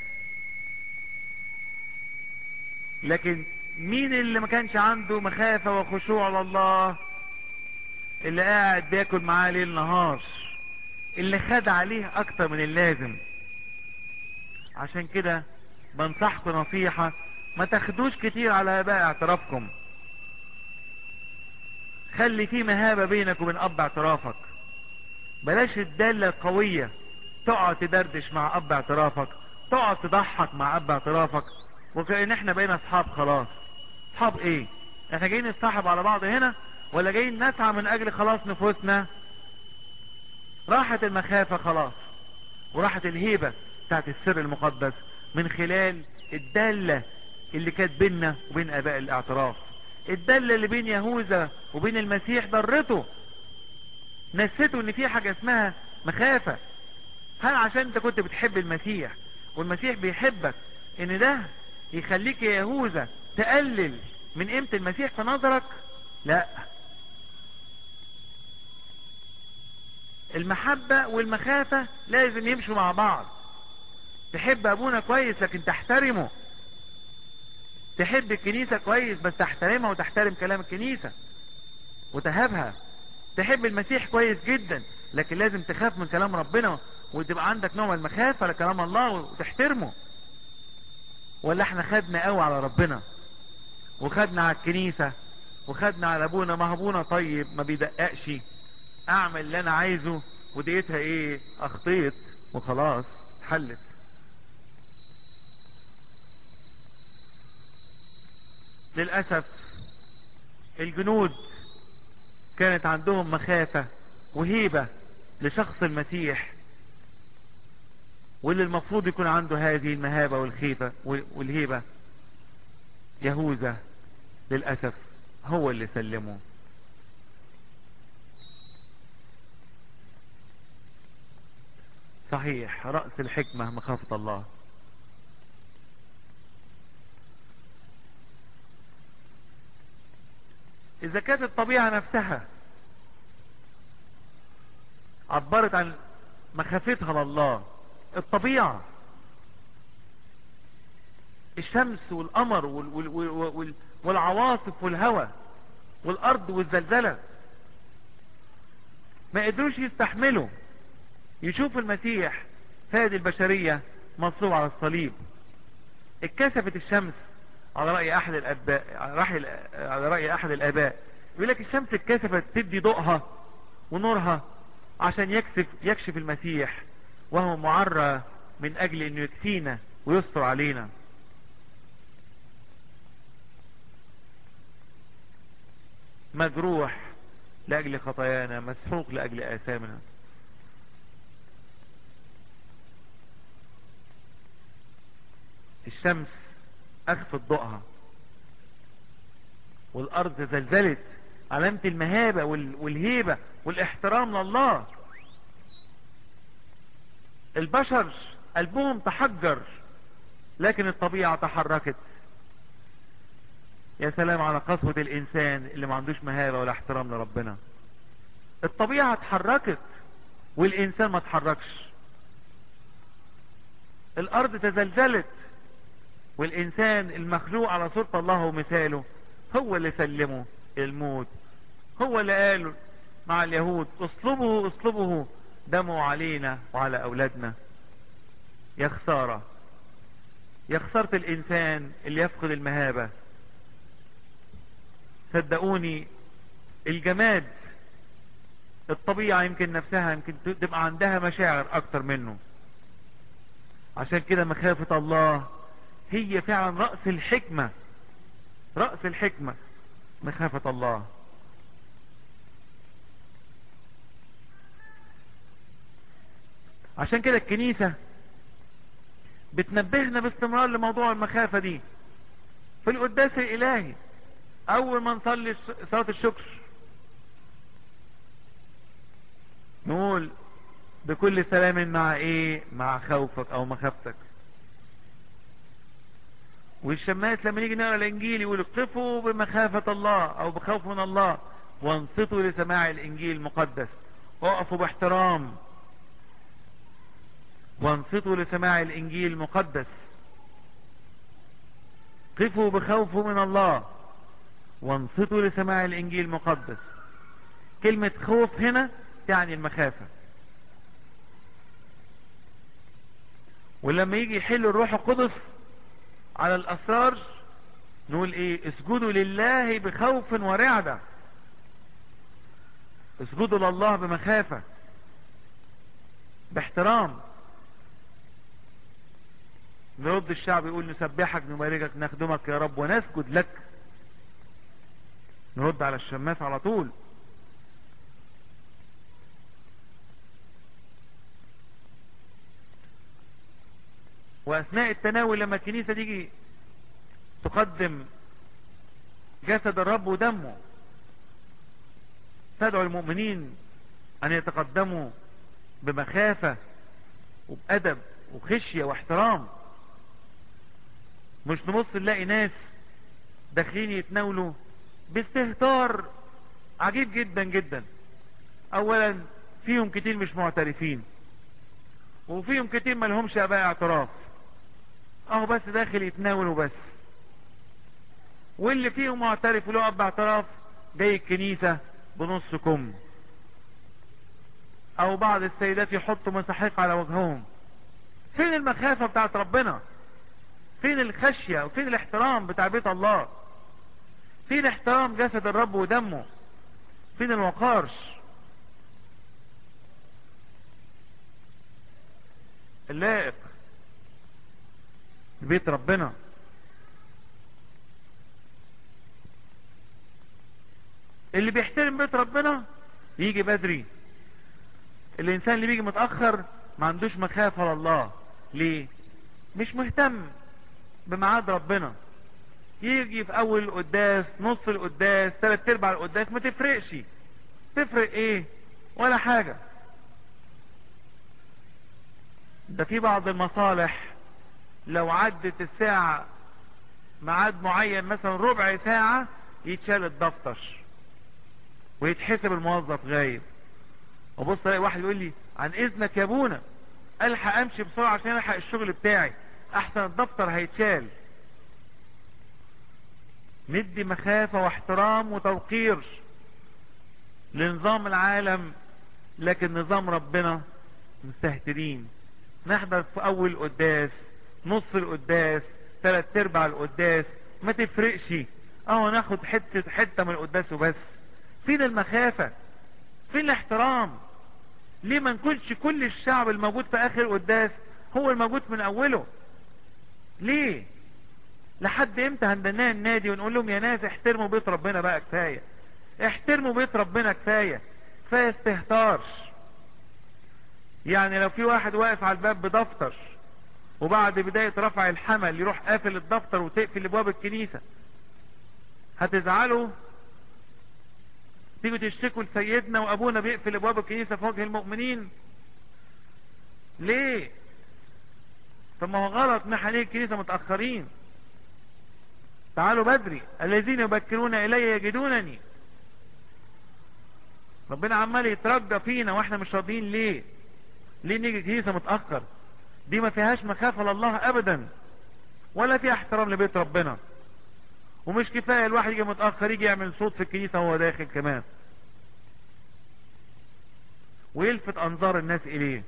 لكن مين اللي ما كانش عنده مخافة وخشوع لله اللي قاعد بياكل معاه ليل نهار اللي خد عليه اكتر من اللازم عشان كده بنصحكم نصيحة ما تاخدوش كتير على اباء اعترافكم خلي في مهابة بينك وبين اب اعترافك بلاش الدالة القوية تقعد تدردش مع اب اعترافك تقعد تضحك مع اب اعترافك وكأن احنا بقينا اصحاب خلاص اصحاب ايه احنا جايين نتصاحب على بعض هنا ولا جايين نسعى من اجل خلاص نفوسنا راحت المخافة خلاص وراحت الهيبة بتاعت السر المقدس من خلال الدالة اللي كانت بيننا وبين اباء الاعتراف الدالة اللي بين يهوذا وبين المسيح ضرته نسيته ان في حاجة اسمها مخافة هل عشان انت كنت بتحب المسيح والمسيح بيحبك ان ده يخليك يا يهوذا تقلل من قيمة المسيح في نظرك لا المحبة والمخافة لازم يمشوا مع بعض تحب ابونا كويس لكن تحترمه تحب الكنيسة كويس بس تحترمها وتحترم كلام الكنيسة وتهابها تحب المسيح كويس جدا لكن لازم تخاف من كلام ربنا وتبقى عندك نوع من المخافة لكلام الله وتحترمه ولا احنا خدنا قوي على ربنا وخدنا على الكنيسة وخدنا على ابونا ما ابونا طيب ما بيدققش اعمل اللي انا عايزه وديتها ايه اخطيت وخلاص حلت للأسف الجنود كانت عندهم مخافة وهيبة لشخص المسيح واللي المفروض يكون عنده هذه المهابة والخيبة والهيبة يهوذا للأسف هو اللي سلمه صحيح رأس الحكمة مخافة الله إذا كانت الطبيعة نفسها عبرت عن مخافتها لله الطبيعة الشمس والقمر وال وال وال والعواصف والهواء والأرض والزلزلة ما قدروش يستحملوا يشوف المسيح فادي البشرية مصلوب على الصليب اتكسفت الشمس على رأي أحد الأباء على رأي أحد الآباء يقول لك الشمس اتكسفت تدي ضوءها ونورها عشان يكشف يكشف المسيح وهو معرى من أجل أنه يكفينا ويستر علينا مجروح لأجل خطايانا مسحوق لأجل آثامنا الشمس أخفت ضوءها والأرض زلزلت علامة المهابة والهيبة والاحترام لله البشر قلبهم تحجر لكن الطبيعة تحركت يا سلام على قسوة الإنسان اللي ما عندوش مهابة ولا احترام لربنا الطبيعة اتحركت والإنسان ما اتحركش الأرض تزلزلت والإنسان المخلوق على صورة الله ومثاله هو اللي سلمه الموت هو اللي قال مع اليهود اصلبه اصلبه دمه علينا وعلى أولادنا يا خسارة يا خسارة الإنسان اللي يفقد المهابة صدقوني الجماد الطبيعة يمكن نفسها يمكن تبقى عندها مشاعر أكتر منه عشان كده مخافة الله هي فعلا رأس الحكمة رأس الحكمة مخافة الله عشان كده الكنيسة بتنبهنا باستمرار لموضوع المخافة دي في القداس الالهي اول ما نصلي صلاة الشكر نقول بكل سلام مع ايه مع خوفك او مخافتك والشماس لما نيجي نقرا الانجيل يقول اقفوا بمخافة الله او بخوف من الله وانصتوا لسماع الانجيل المقدس اقفوا باحترام وانصتوا لسماع الانجيل المقدس قفوا بخوف من الله وانصتوا لسماع الانجيل المقدس كلمة خوف هنا تعني المخافة ولما يجي يحل الروح القدس على الاسرار نقول ايه اسجدوا لله بخوف ورعدة اسجدوا لله بمخافة باحترام نرد الشعب يقول نسبحك نباركك نخدمك يا رب ونسجد لك نرد على الشماس على طول واثناء التناول لما الكنيسة تيجي تقدم جسد الرب ودمه تدعو المؤمنين ان يتقدموا بمخافة وبأدب وخشية واحترام مش نبص نلاقي ناس داخلين يتناولوا باستهتار عجيب جدا جدا اولا فيهم كتير مش معترفين وفيهم كتير ما لهمش اباء اعتراف اهو بس داخل يتناولوا بس واللي فيهم معترف وله اب اعتراف جاي الكنيسة بنص كم او بعض السيدات يحطوا مساحيق على وجههم فين المخافة بتاعت ربنا فين الخشية وفين الاحترام بتاع بيت الله فين احترام جسد الرب ودمه فين الوقار اللائق بيت ربنا اللي بيحترم بيت ربنا يجي بدري الانسان اللي بيجي متأخر ما عندوش مخافة لله ليه مش مهتم بميعاد ربنا يجي في اول القداس نص القداس ثلاث ارباع القداس ما تفرقش تفرق ايه ولا حاجة ده في بعض المصالح لو عدت الساعة ميعاد معين مثلا ربع ساعة يتشال الدفتر ويتحسب الموظف غايب وبص الاقي واحد يقول لي عن اذنك يا ابونا الحق امشي بسرعة عشان الحق الشغل بتاعي احسن الدفتر هيتشال ندي مخافة واحترام وتوقير لنظام العالم لكن نظام ربنا مستهترين نحضر في اول القداس نص القداس ثلاث ارباع القداس ما تفرقش اه ناخد حتة حتة من القداس وبس فين المخافة فين الاحترام ليه ما نكونش كل الشعب الموجود في اخر القداس هو الموجود من اوله ليه لحد امتى هندناه النادي ونقول لهم يا ناس احترموا بيت ربنا بقى كفاية احترموا بيت ربنا كفاية كفاية استهتار يعني لو في واحد واقف على الباب بدفتر وبعد بداية رفع الحمل يروح قافل الدفتر وتقفل ابواب الكنيسة هتزعلوا تيجوا تشتكوا لسيدنا وابونا بيقفل ابواب الكنيسة في وجه المؤمنين ليه طب ما هو غلط نحن ليه الكنيسة متأخرين تعالوا بدري الذين يبكرون الي يجدونني ربنا عمال يترجى فينا واحنا مش راضيين ليه ليه نيجي الكنيسة متأخر دي ما فيهاش مخافة لله ابدا ولا فيها احترام لبيت ربنا ومش كفاية الواحد يجي متأخر يجي يعمل صوت في الكنيسة وهو داخل كمان ويلفت انظار الناس اليه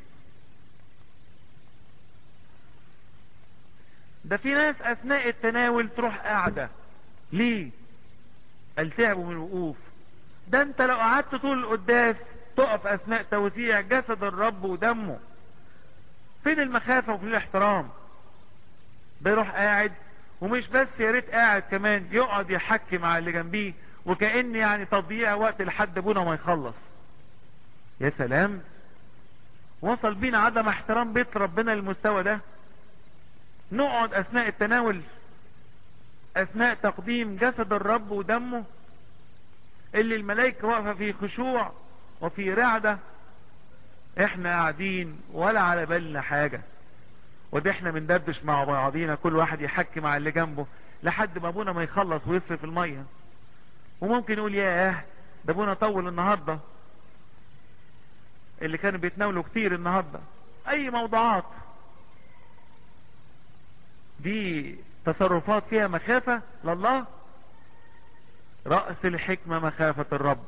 ده في ناس اثناء التناول تروح قاعدة ليه التعبوا من الوقوف ده انت لو قعدت طول القداس تقف اثناء توزيع جسد الرب ودمه فين المخافة وفين الاحترام بيروح قاعد ومش بس يا ريت قاعد كمان يقعد يحكي مع اللي جنبيه وكأن يعني تضييع وقت لحد ابونا ما يخلص يا سلام وصل بينا عدم احترام بيت ربنا للمستوى ده نقعد اثناء التناول اثناء تقديم جسد الرب ودمه اللي الملائكة واقفة في خشوع وفي رعدة احنا قاعدين ولا على بالنا حاجة ودي احنا بندردش مع بعضينا كل واحد يحكي مع اللي جنبه لحد ما ابونا ما يخلص ويصرف المية وممكن يقول ياه ده ابونا طول النهاردة اللي كانوا بيتناولوا كتير النهاردة اي موضوعات دي تصرفات فيها مخافة لله رأس الحكمة مخافة الرب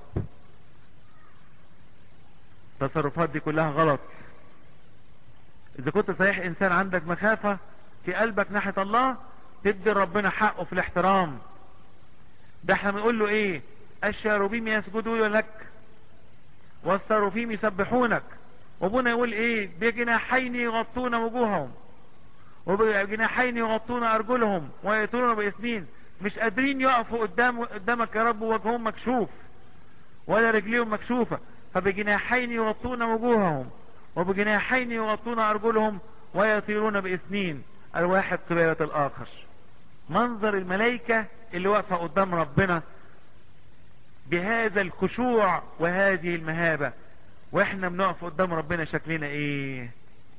التصرفات دي كلها غلط اذا كنت صحيح انسان عندك مخافة في قلبك ناحية الله تدي ربنا حقه في الاحترام ده احنا بنقول له ايه الشاروبيم يسجدون لك والساروفيم يسبحونك وابونا يقول ايه بجناحين يغطون وجوههم وبجناحين يغطون ارجلهم ويأتون باسمين مش قادرين يقفوا قدام قدامك يا رب وجههم مكشوف ولا رجليهم مكشوفة فبجناحين يغطون وجوههم وبجناحين يغطون ارجلهم ويطيرون باسنين الواحد قبالة الاخر منظر الملائكة اللي واقفة قدام ربنا بهذا الخشوع وهذه المهابة واحنا بنقف قدام ربنا شكلنا ايه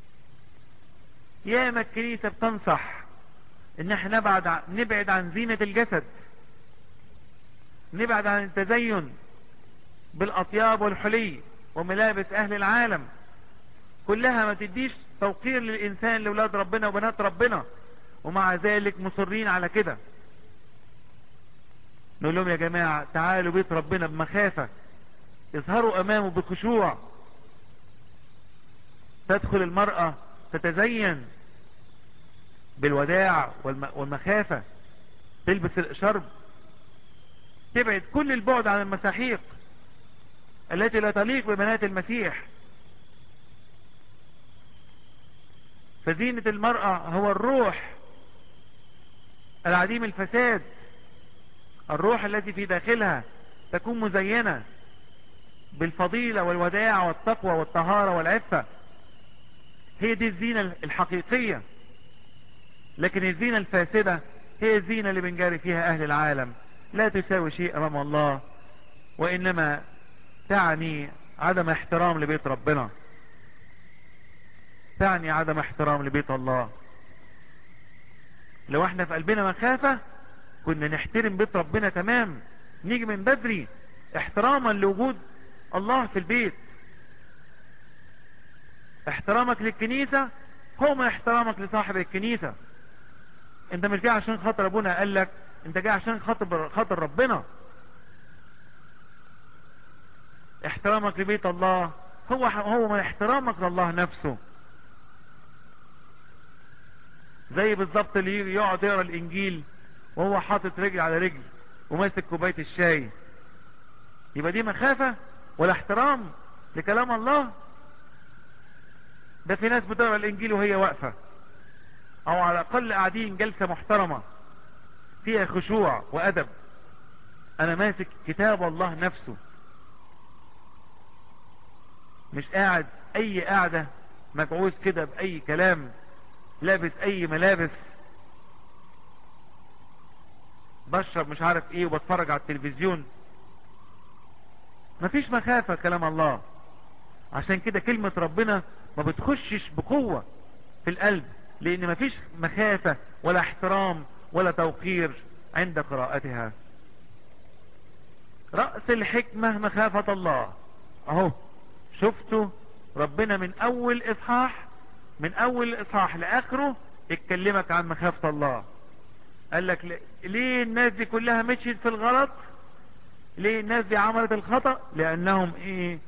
ياما الكنيسة بتنصح ان احنا نبعد عن نبعد عن زينة الجسد نبعد عن التزين بالاطياب والحلي وملابس اهل العالم كلها ما تديش توقير للانسان لولاد ربنا وبنات ربنا ومع ذلك مصرين على كده نقول لهم يا جماعة تعالوا بيت ربنا بمخافة اظهروا امامه بخشوع تدخل المرأة تتزين بالوداع والمخافة تلبس الشرب تبعد كل البعد عن المساحيق التي لا تليق ببنات المسيح فزينة المرأة هو الروح العديم الفساد الروح التي في داخلها تكون مزينة بالفضيلة والوداع والتقوى والطهارة والعفة هي دي الزينة الحقيقية لكن الزينة الفاسدة هي الزينة اللي بنجاري فيها اهل العالم لا تساوي شيء امام الله وانما تعني عدم احترام لبيت ربنا تعني عدم احترام لبيت الله لو احنا في قلبنا مخافة كنا نحترم بيت ربنا تمام نيجي من بدري احتراما لوجود الله في البيت احترامك للكنيسة هو ما احترامك لصاحب الكنيسة انت مش جاي عشان خاطر ابونا قال لك انت جاي عشان خاطر خاطر ربنا احترامك لبيت الله هو هو من احترامك لله نفسه زي بالظبط اللي يقعد يقرا الانجيل وهو حاطط رجل على رجل وماسك كوبايه الشاي يبقى دي مخافه ولا احترام لكلام الله ده في ناس بتقرا الانجيل وهي واقفه او على الاقل قاعدين جلسه محترمه فيها خشوع وادب انا ماسك كتاب الله نفسه مش قاعد اي قاعده مبعوث كده باي كلام لابس اي ملابس بشرب مش عارف ايه وبتفرج على التلفزيون مفيش مخافة كلام الله عشان كده كلمة ربنا ما بتخشش بقوة في القلب لان مفيش مخافة ولا احترام ولا توقير عند قراءتها رأس الحكمة مخافة الله اهو شفتوا ربنا من اول اصحاح من اول اصحاح لاخره اتكلمك عن مخافة الله قال لك ليه الناس دي كلها مشيت في الغلط ليه الناس دي عملت الخطأ لانهم ايه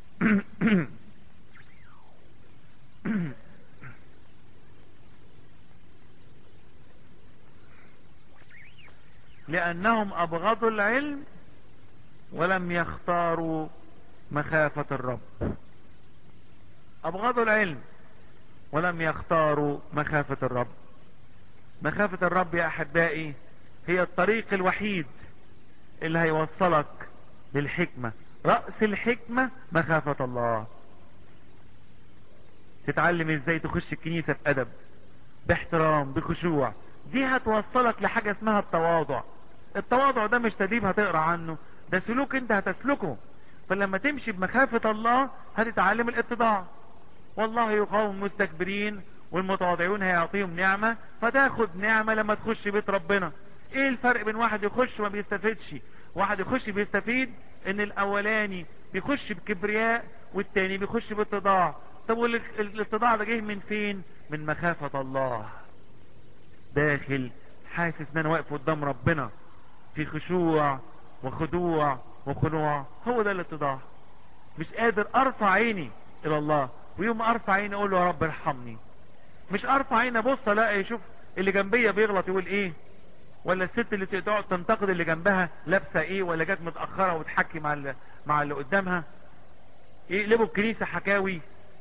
لانهم ابغضوا العلم ولم يختاروا مخافة الرب ابغضوا العلم ولم يختاروا مخافة الرب مخافة الرب يا احبائي هي الطريق الوحيد اللي هيوصلك للحكمة رأس الحكمة مخافة الله تتعلم ازاي تخش الكنيسة بأدب باحترام بخشوع دي هتوصلك لحاجة اسمها التواضع التواضع ده مش تدريب هتقرا عنه ده سلوك انت هتسلكه فلما تمشي بمخافة الله هتتعلم الاتضاع والله يقاوم المستكبرين والمتواضعون هيعطيهم نعمة فتاخد نعمة لما تخش بيت ربنا ايه الفرق بين واحد يخش وما بيستفيدش واحد يخش بيستفيد ان الاولاني بيخش بكبرياء والتاني بيخش باتضاع طب والاتضاع ده جه من فين من مخافة الله داخل حاسس ان انا واقف قدام ربنا في خشوع وخضوع وخنوع هو ده الاتضاع مش قادر ارفع عيني الى الله ويوم ارفع عيني اقول له يا رب ارحمني مش ارفع عيني ابص الاقي شوف اللي جنبيا بيغلط يقول ايه ولا الست اللي تقعد تنتقد اللي جنبها لابسه ايه ولا جت متاخره وتحكي مع اللي مع اللي قدامها يقلبوا الكنيسه حكاوي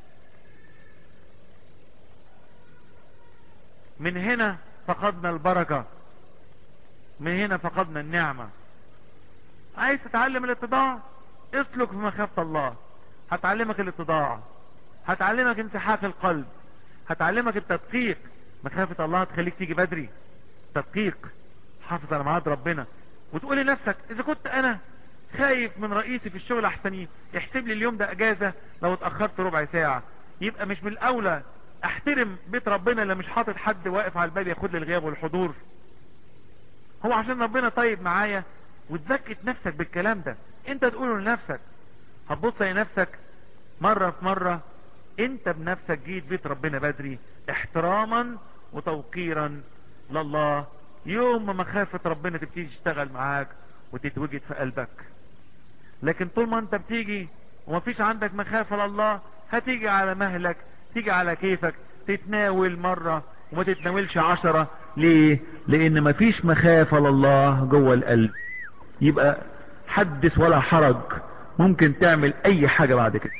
من هنا فقدنا البركه من هنا فقدنا النعمه عايز تتعلم الاتضاع اسلك في مخافه الله هتعلمك الاتضاع هتعلمك انسحاق القلب هتعلمك التدقيق مخافة الله هتخليك تيجي بدري تدقيق حافظ على ميعاد ربنا وتقول لنفسك اذا كنت انا خايف من رئيسي في الشغل احسن يحسب لي اليوم ده اجازة لو اتأخرت ربع ساعة يبقى مش من الاولى احترم بيت ربنا اللي مش حاطط حد واقف على الباب ياخد لي الغياب والحضور هو عشان ربنا طيب معايا وتذكت نفسك بالكلام ده انت تقوله لنفسك هتبص لنفسك مرة في مرة انت بنفسك جيت بيت ربنا بدري احتراما وتوقيرا لله يوم ما مخافة ربنا تبتدي تشتغل معاك وتتوجد في قلبك لكن طول ما انت بتيجي ومفيش عندك مخافة لله هتيجي على مهلك تيجي على كيفك تتناول مرة وما تتناولش عشرة ليه لان مفيش مخافة لله جوه القلب يبقى حدث ولا حرج ممكن تعمل اي حاجة بعد كده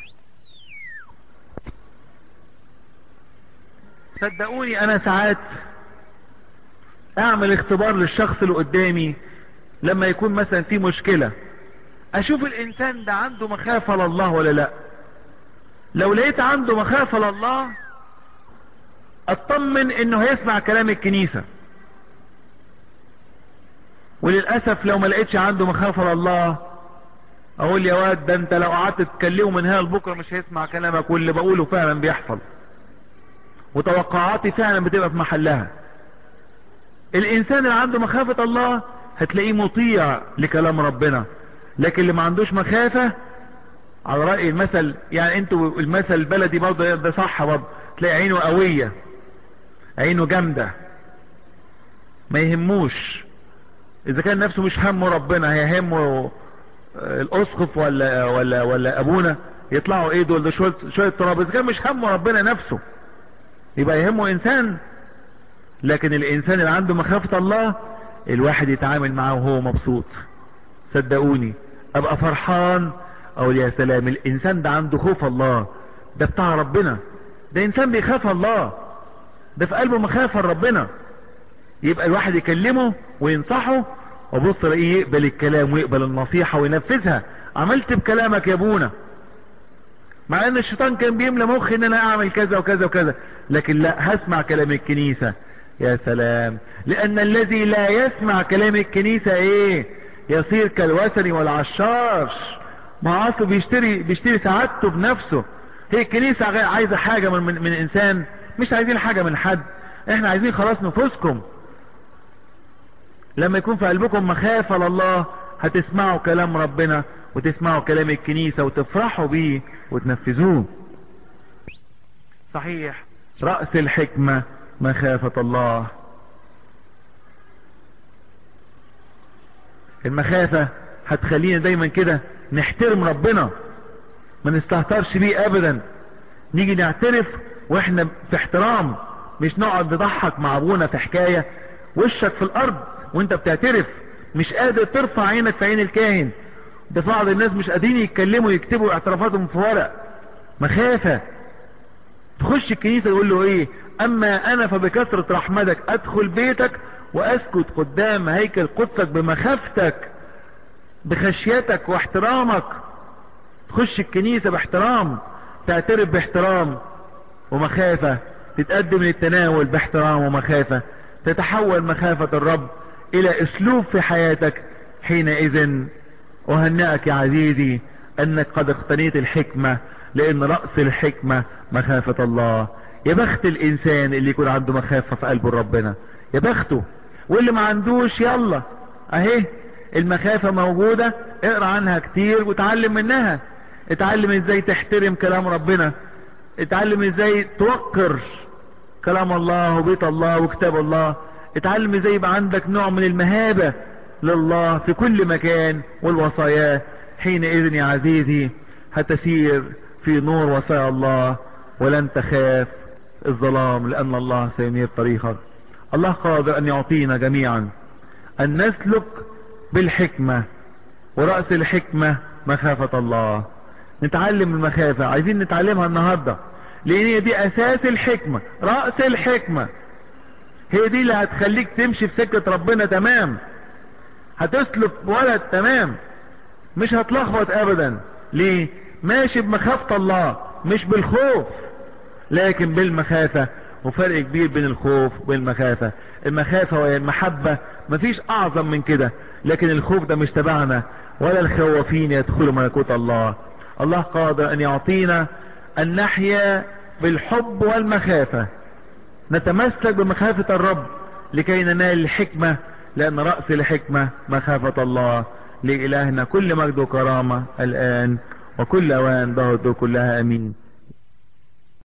صدقوني انا ساعات اعمل اختبار للشخص اللي قدامي لما يكون مثلا في مشكلة اشوف الانسان ده عنده مخافة لله ولا لا لو لقيت عنده مخافة لله اطمن انه هيسمع كلام الكنيسة وللأسف لو ما لقيتش عنده مخافة لله اقول يا واد ده انت لو قعدت تكلمه من هنا لبكره مش هيسمع كلامك واللي بقوله فعلا بيحصل وتوقعاتي فعلا بتبقى في محلها الانسان اللي عنده مخافة الله هتلاقيه مطيع لكلام ربنا لكن اللي ما عندوش مخافة على رأي المثل يعني انتوا المثل البلدي برضه ده صح برضه تلاقي عينه قوية عينه جامدة ما يهموش اذا كان نفسه مش همه ربنا هيهمه الاسقف ولا ولا ولا ابونا يطلعوا ايه دول ده شويه شويه تراب اذا كان مش همه ربنا نفسه يبقى يهمه انسان لكن الانسان اللي عنده مخافة الله الواحد يتعامل معاه وهو مبسوط صدقوني ابقى فرحان اقول يا سلام الانسان ده عنده خوف الله ده بتاع ربنا ده انسان بيخاف الله ده في قلبه مخافة ربنا يبقى الواحد يكلمه وينصحه وبص الاقيه يقبل الكلام ويقبل النصيحة وينفذها عملت بكلامك يا ابونا مع ان الشيطان كان بيملى مخي ان انا اعمل كذا وكذا وكذا لكن لا هسمع كلام الكنيسة يا سلام لان الذي لا يسمع كلام الكنيسة ايه يصير كالوثني والعشاش معاصي بيشتري بيشتري سعادته بنفسه هي الكنيسة عايزة حاجة من, من, من انسان مش عايزين حاجة من حد احنا عايزين خلاص نفوسكم لما يكون في قلبكم مخافة لله هتسمعوا كلام ربنا وتسمعوا كلام الكنيسة وتفرحوا بيه وتنفذوه صحيح رأس الحكمة مخافة الله المخافة هتخلينا دايما كده نحترم ربنا ما نستهترش بيه ابدا نيجي نعترف واحنا في احترام مش نقعد نضحك مع ابونا في حكاية وشك في الارض وانت بتعترف مش قادر ترفع عينك في عين الكاهن ده بعض الناس مش قادرين يتكلموا يكتبوا اعترافاتهم في ورق مخافة تخش الكنيسة يقول له ايه اما انا فبكثرة رحمتك ادخل بيتك واسكت قدام هيكل قدسك بمخافتك بخشيتك واحترامك تخش الكنيسة باحترام تعترف باحترام ومخافة تتقدم للتناول باحترام ومخافة تتحول مخافة الرب الى اسلوب في حياتك حينئذ اهنئك يا عزيزي انك قد اقتنيت الحكمة لان رأس الحكمة مخافة الله يا بخت الانسان اللي يكون عنده مخافة في قلبه ربنا يا بخته واللي ما عندوش يلا اهي المخافة موجودة اقرا عنها كتير وتعلم منها اتعلم ازاي تحترم كلام ربنا اتعلم ازاي توقر كلام الله وبيت الله وكتاب الله اتعلم ازاي يبقى عندك نوع من المهابة لله في كل مكان والوصايا حينئذ يا عزيزي هتسير في نور وصايا الله ولن تخاف الظلام لان الله سينير طريقك الله قادر ان يعطينا جميعا ان نسلك بالحكمة ورأس الحكمة مخافة الله نتعلم المخافة عايزين نتعلمها النهاردة لان هي دي اساس الحكمة رأس الحكمة هي دي اللي هتخليك تمشي في سكة ربنا تمام هتسلك ولد تمام مش هتلخبط ابدا ليه ماشي بمخافة الله مش بالخوف لكن بالمخافة وفرق كبير بين الخوف والمخافة المخافة وهي المحبة مفيش اعظم من كده لكن الخوف ده مش تبعنا ولا الخوافين يدخلوا ملكوت الله الله قادر ان يعطينا ان نحيا بالحب والمخافة نتمسك بمخافة الرب لكي ننال الحكمة لان رأس الحكمة مخافة الله لإلهنا كل مجد وكرامة الآن وكل أوان ظهر كلها أمين